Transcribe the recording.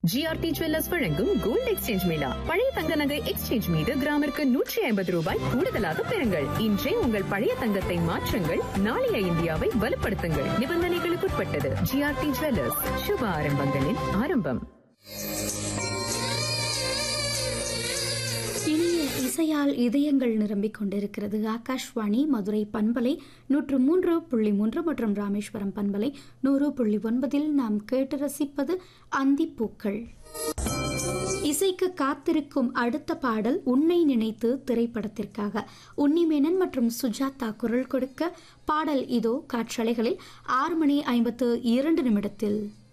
GRT jewellers வழங்கும் gold exchange mela பழைய தங்க நகை எக்ஸ்சேஞ்ச் மீது கிராமிற்கு நூற்றி ஐம்பது ரூபாய் கூடுதலாக பெறுங்கள் இன்றே உங்கள் பழைய தங்கத்தை மாற்றுங்கள் நாளைய இந்தியாவை வலுப்படுத்துங்கள் நிபந்தனைகளுக்குட்பட்டது ஜிஆர்டி ஜுவல்லர்ஸ் சுப ஆரம்பங்களின் ஆரம்பம் இனிய இசையால் இதயங்கள் நிரம்பிக் கொண்டிருக்கிறது ஆகாஷ்வாணி மதுரை பண்பலை நூற்று மூன்று புள்ளி மூன்று மற்றும் ராமேஸ்வரம் பண்பலை நூறு புள்ளி ஒன்பதில் நாம் கேட்டு ரசிப்பது அந்திப்பூக்கள் இசைக்கு காத்திருக்கும் அடுத்த பாடல் உன்னை நினைத்து திரைப்படத்திற்காக உன்னிமேனன் மற்றும் சுஜாதா குரல் கொடுக்க பாடல் இதோ காற்றலைகளில் ஆறு மணி ஐம்பத்து இரண்டு நிமிடத்தில்